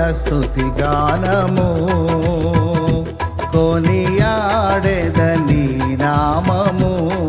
స్తుతి గానము కొనియాడేదని నామము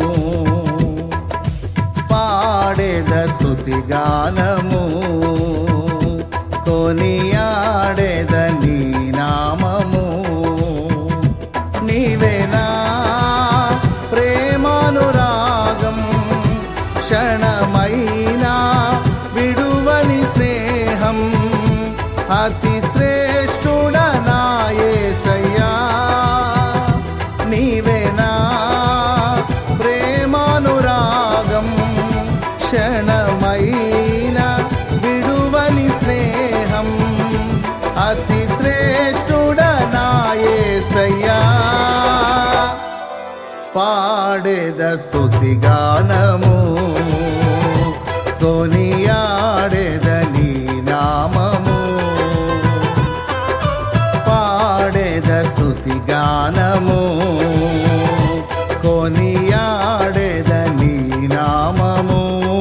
పాడేద స్తుతి గానము కొనియాడేదని నామము నీవేనా ప్రేమానురాగం క్షణమైనా విడువని స్నేహం అతి శ్రేష్ఠుడనాయేసయ్యా నీవేనా ప్రేమానురాగం క్షణమైనా విడువని స్నేహం అతి శ్రేష్ఠుడనాయేసయ్యా పాడేద స్తుతి గానము కొనియాడేదని నామము పాడేద స్తుతి గానము కొనియాడేదని నామము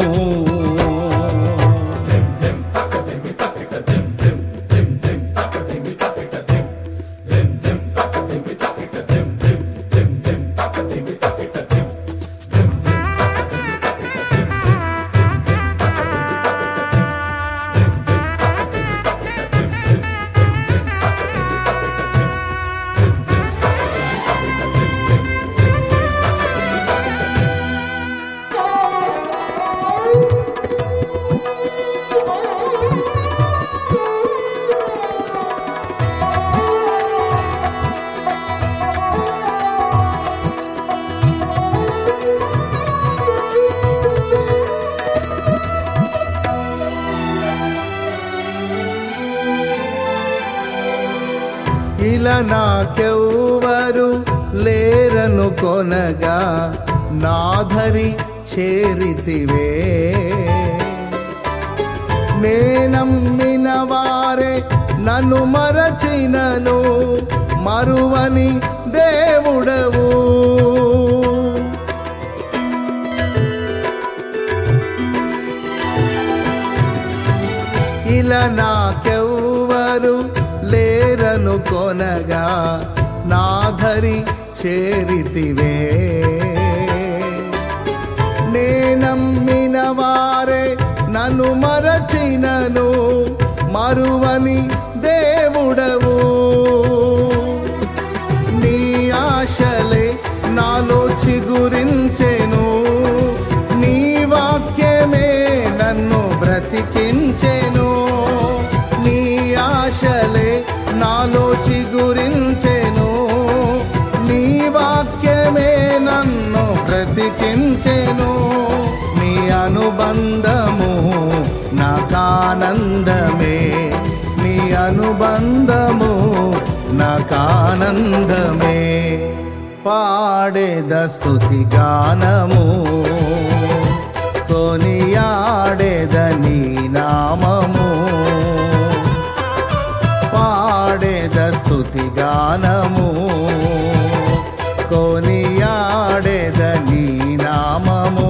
ఇలా నాకెవ్వరు లేరను కొనగా నాధరి చేరితివే నేనమ్మిన వారే నన్ను మరచినను మరువని దేవుడవు ఇలా నాకెవ్వరు లేరను కొనగా నాధరి చేరితివే నేనమ్మిన వారే నన్ను మరచినను మరువని దేవుడవు నీ ఆశలే నాలో చిగురించెను నీ వాక్యమే నన్ను బ్రతికించెను నీ ఆశలే నాలో చిగురించెను నీ వాక్యమే నన్ను బ్రతికించెను నీ అనుబంధము నాకానందమే నీ అనుబంధము నాకానందమే పాడేద స్తుతి గానము కొనియాడేదని నామము పాడేద స్తుతి గానము కొనియాడేదని నామము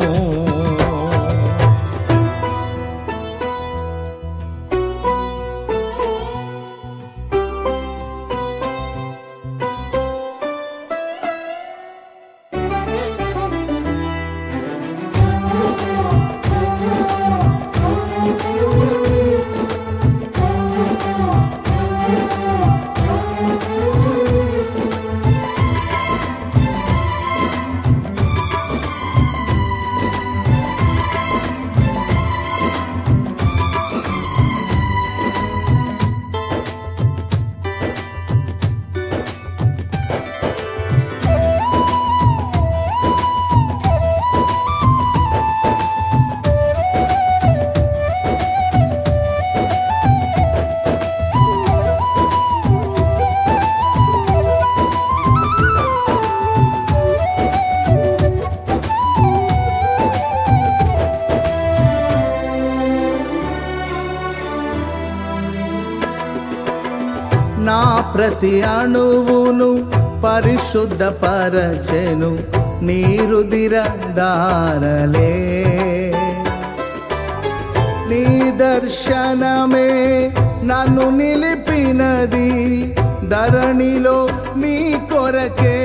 నా ప్రతి అణువును పరిశుద్ధపరచెను నీరుదిర దారలే నీ దర్శనమే నన్ను నిలిపినది ధరణిలో నీ కొరకే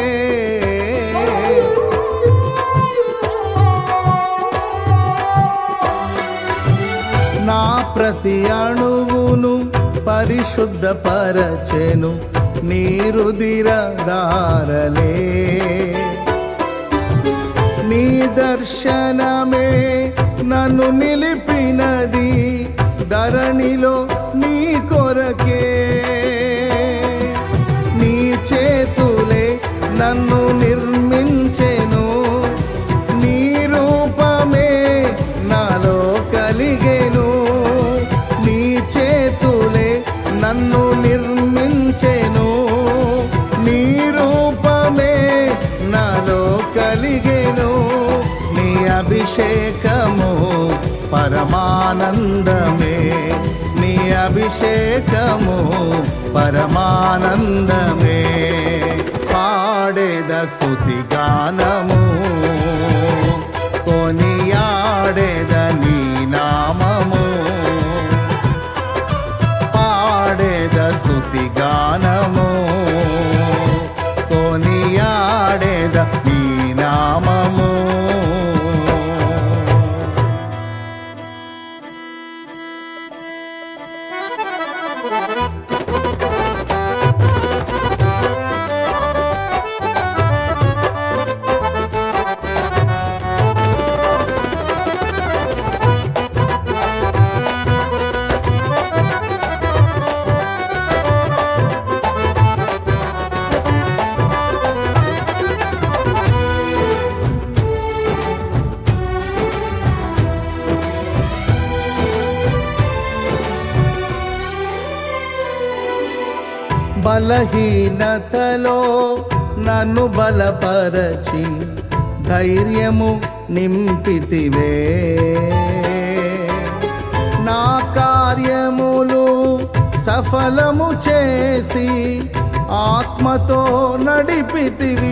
నా ప్రతి అణువును పరిశుద్ధపరచెను నీరుదిర దారలే నీ దర్శనమే నన్ను నిలిపినది ధరణిలో నీ కొరకే నీ చేతులే నన్ను నిర్మించెను నీ రూపమే నాలో కలిగెను నీ చేతులే నన్ను నిర్మించెను నీ రూపమే నాలో కలిగెను నీ అభిషేకము పరమానందమే నీ అభిషేకము పరమానందమే పాడేద స్తుతి గానము కొనియాడేద నీ నామము పాడేద స్తుతి గానము కొనియాడేద నీ నామము బలహీనతలో నన్ను బలపరచి ధైర్యము నింపితివే నా కార్యములు సఫలము చేసి ఆత్మతో నడిపితివి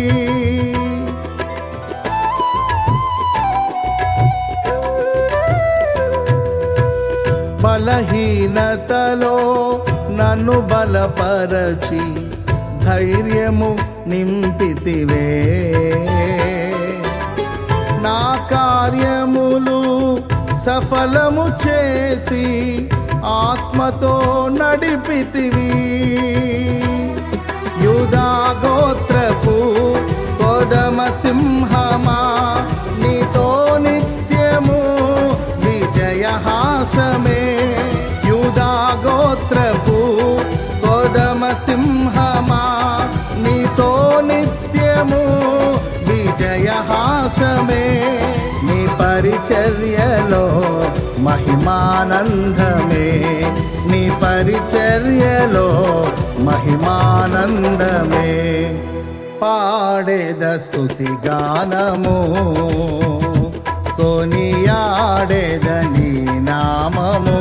బలహీనతలో నన్ను బలపరచి ధైర్యము నింపితివే నా కార్యములు సఫలము చేసి ఆత్మతో నడిపితివి యూదా గోత్రపు కోదమ సింహమా నీతో నిత్యము విజయహాసమే యూదా గోత్రపు కోదమ సింహమా నీతో నిత్యము విజయహాసమే నీ పరిచర్యలో మహిమానందమే నీ పరిచర్యలో మహిమానందమే పాడేద స్తుతి గానము కొనియాడేద నీ నామము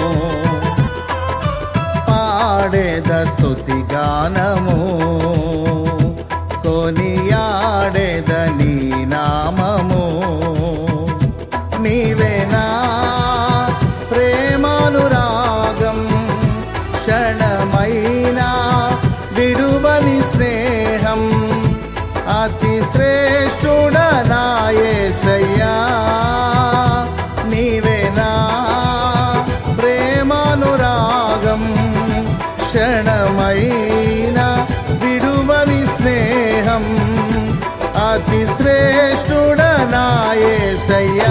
పాడేద స్తుతి గానము కొనియాడేద నీ నామము నీవేనా ప్రేమానురాగం క్షణమైనా విడువని స్నేహం అతి శ్రేష్ఠుడనాయసయ్యా నీవేనా ప్రేమానురాగం క్షణమైన విడువని స్నేహం అతి శ్రేష్ఠుడనాయసయ్యా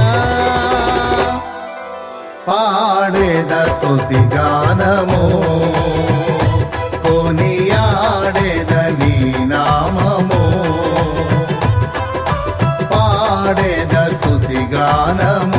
పాడేద స్తుతి గానము కొనియాడేద నీ నామము పాడేద స్తుతి గానము